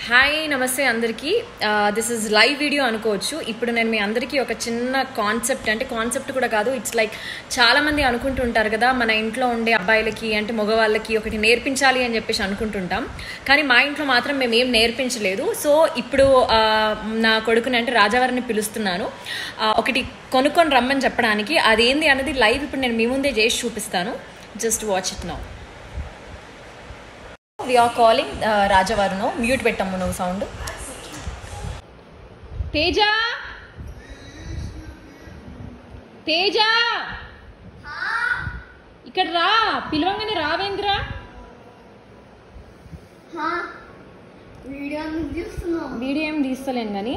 Hi నమస్తే అందరికీ this is live video అనుకోవచ్చు ఇప్పుడు నేను మీ అందరికీ ఒక చిన్న కాన్సెప్ట్ అంటే కాన్సెప్ట్ కూడా కాదు ఇట్స్ లైక్ చాలా మంది అనుకుంటుంటారు కదా మన ఇంట్లో ఉండే అబ్బాయిలకి అంటే మగవాళ్ళకి ఒకటి నేర్పించాలి అని చెప్పేసి అనుకుంటుంటాం కానీ మా ఇంట్లో మాత్రం మేము ఏం నేర్పించలేదు సో ఇప్పుడు ఆ, నా కొడుకుని అంటే రాజావారిని పిలుస్తున్నాను ఆ, ఒకటి కొనుక్కొని రమ్మని చెప్పడానికి అదేంది అనేది లైవ్ ఇప్పుడు నేను మీ ముందే చేసి చూపిస్తాను just watch it now we are calling రాజవారును మ్యూట్ పెట్టాము నువ్వు సౌండ్ తేజ తేజ ఇక్కడ రా పిలవంగానే రావేంద్రా హా, వీడియో ఎందుకు చూస్తున్నావు వీడియో ఏం తీస్తలేను కానీ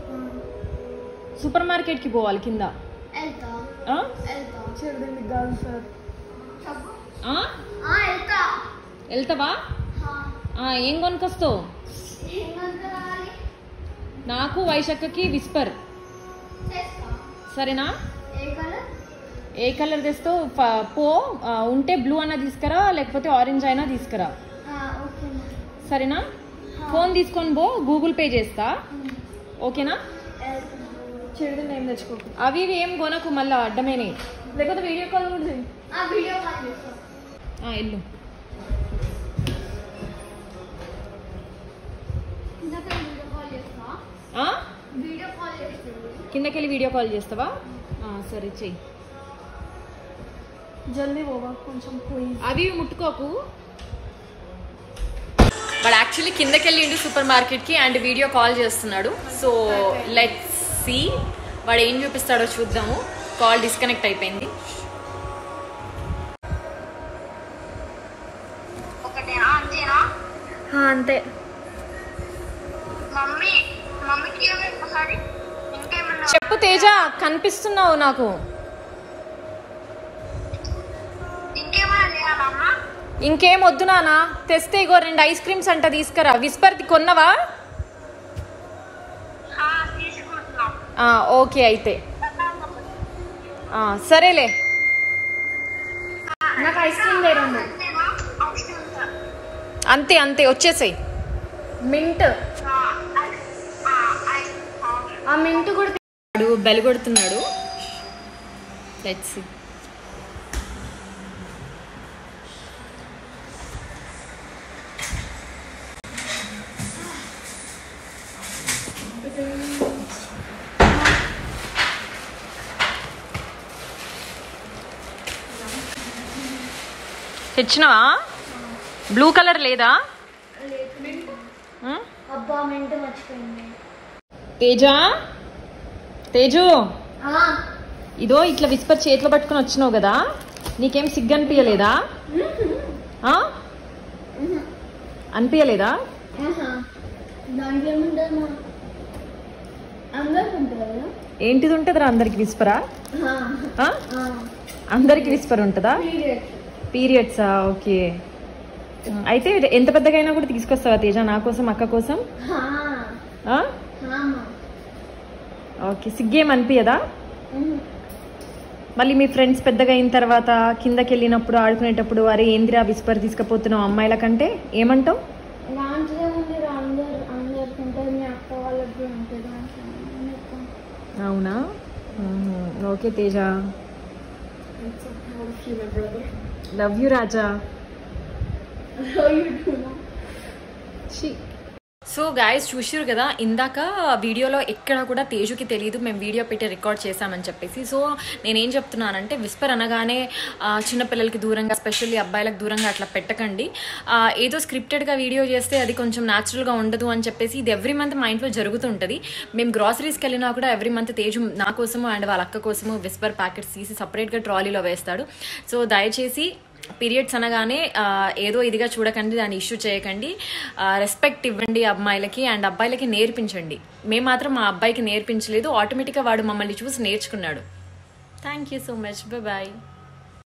సూపర్ మార్కెట్కి పోవాలి కింద వెళ్తా ఆ? వెళ్తా చూడండి గర్ల్ సార్ చెప్పు ఆ? ఆ, వెళ్తా వెళ్తావా హా, ఆ, ఏం కొనుకొస్తావు ఏం కొనుక్కోవాలి? నాకు వైశక్కకి విస్పర్ చేస్తా సరేనా ఏ కలర్ ఏ కలర్ తెస్తావు ప- పో ఆ, ఉంటే బ్లూ అన్న తీసుకురా లేకపోతే ఆరెంజ్ అయినా తీసుకురా ఓకే సరేనా ఫోన్ తీసుకొని పో గూగుల్ పే చేస్తా ఓకేనా చెడు ఏం తెచ్చుకోకు అవి ఇవి ఏం కొనకు మళ్ళీ అడ్డమేనే లేకపోతే వీడియో కాల్ కూడా చేయి ఆ వీడియో కాల్ చేస్తా ఆ, వెళ్ళు ఇందాక వీడియో కాల్ చేస్తా ఆ? వీడియో కాల్ చేస్తుంది కిందకెళ్ళి వీడియో కాల్ చేస్తావా ఆ, సరే చెయ్యి జల్దీ పోవా కొంచెం పోయి అవి ఇవి ముట్టుకోకు వాడు యాక్చువల్లీ కిందకి వెళ్ళిండు సూపర్ మార్కెట్కి అండ్ వీడియో కాల్ చేస్తున్నాడు సో లెట్స్ సి వాడు ఏం చూపిస్తాడో చూద్దాము కాల్ డిస్కనెక్ట్ అయిపోయింది ఒకటేనా అంతేనా అంతే మమ్మీ మమ్మీకి ఏమి ఒకసారి ఇంకేమన్నా చెప్పు తేజ కనిపిస్తున్నావు నాకు ఇంకేమైనా చేయాలమ్మా ఇంకేం వద్దు నానా తెస్తే ఇగో రెండు ఐస్ క్రీమ్స్ అంట తీసుకురా విస్పర్ కొన్నవా ఆ, తీసుకుంటున్నాం ఆ, ఓకే అయితే ఆ, సరేలే నాకు ఐస్ క్రీమ్ లేరండి అంతేనా అవసరం ఉందా? అంతే అంతే వచ్చేసాయి మింట్ ఆ, ఐ- ఆ, ఐ- ఆ. ఆ మింట్ కూడా వాడు బెల్ కొడుతున్నాడు లెట్స్ సీ తెచ్చినవా బ్లూ కలర్ లేదా ఉం? అబ్బా మెంట్ మర్చిపోయింది తేజ తేజు ఆ, ఇదో ఇట్లా విస్పర్ చేతిలో పట్టుకుని వచ్చినావు కదా నీకేం సిగ్గు అనిపించలేదా ఆ? అనిపించలేదా ఆహా. దాంట్లో ఏముంటుంది మా అందరికి ఉంటుంది కదా ఏంటిది ఉంటుందిరా అందరికి విస్పరా ఆ, ఆ? ఆ. అందరికి విస్పర్ ఉంటుందా Period. పీరియడ్సా ఓకే అయితే ఎంత పెద్దగా అయినా కూడా తీసుకొస్తావా తేజ నా కోసం అక్క కోసం ఆ, ఆ? ఆ, మా. ఓకే సిగ్గేం అనిపించదా ఉహు. మళ్ళీ మీ ఫ్రెండ్స్ పెద్దగా అయిన తర్వాత కిందకి వెళ్ళినప్పుడు ఆడుకునేటప్పుడు అరే ఏందిరా విస్పర్ తీసుకుపోతున్నావు అమ్మాయిల కంటే ఏమంటావు దాంట్లో ఏముంది రా, అందరు అందరికి ఉంటుంది మీ అక్క వాళ్ళకి కూడా ఉంటుంది దాంట్లో ఏముంది అక్క? అవునా ఓకే తేజ లవ్ యూ రాజా How you do now? So guys చూసారు కదా ఇందాక వీడియోలో ఎక్కడ కూడా తేజుకి తెలియదు మేము వీడియో పెట్టి రికార్డ్ చేశామని చెప్పేసి సో నేనేం చెప్తున్నానంటే విస్పర్ అనగానే ఆ, చిన్నపిల్లలకి దూరంగా స్పెషల్లీ అబ్బాయిలకు దూరంగా అట్లా పెట్టకండి ఆ, ఏదో స్క్రిప్టెడ్గా వీడియో చేస్తే అది కొంచెం న్యాచురల్గా ఉండదు అని చెప్పేసి ఇది ఎవ్రీ మంత్ మా ఇంట్లో జరుగుతుంటుంది మేము గ్రాసరీస్కి వెళ్ళినా కూడా ఎవ్రీ మంత్ తేజు నా కోసము అండ్ వాళ్ళ అక్క కోసము విస్పర్ ప్యాకెట్స్ తీసి సపరేట్గా ట్రాలీలో వేస్తాడు సో దయచేసి పీరియడ్స్ అనగానే ఆ, ఏదో ఇదిగా చూడకండి దాన్ని ఇష్యూ చేయకండి రెస్పెక్ట్ ఇవ్వండి అమ్మాయిలకి అండ్ అబ్బాయిలకి నేర్పించండి మేము మాత్రం మా అబ్బాయికి నేర్పించలేదు ఆటోమేటిక్గా వాడు మమ్మల్ని చూసి నేర్చుకున్నాడు thank you so much bye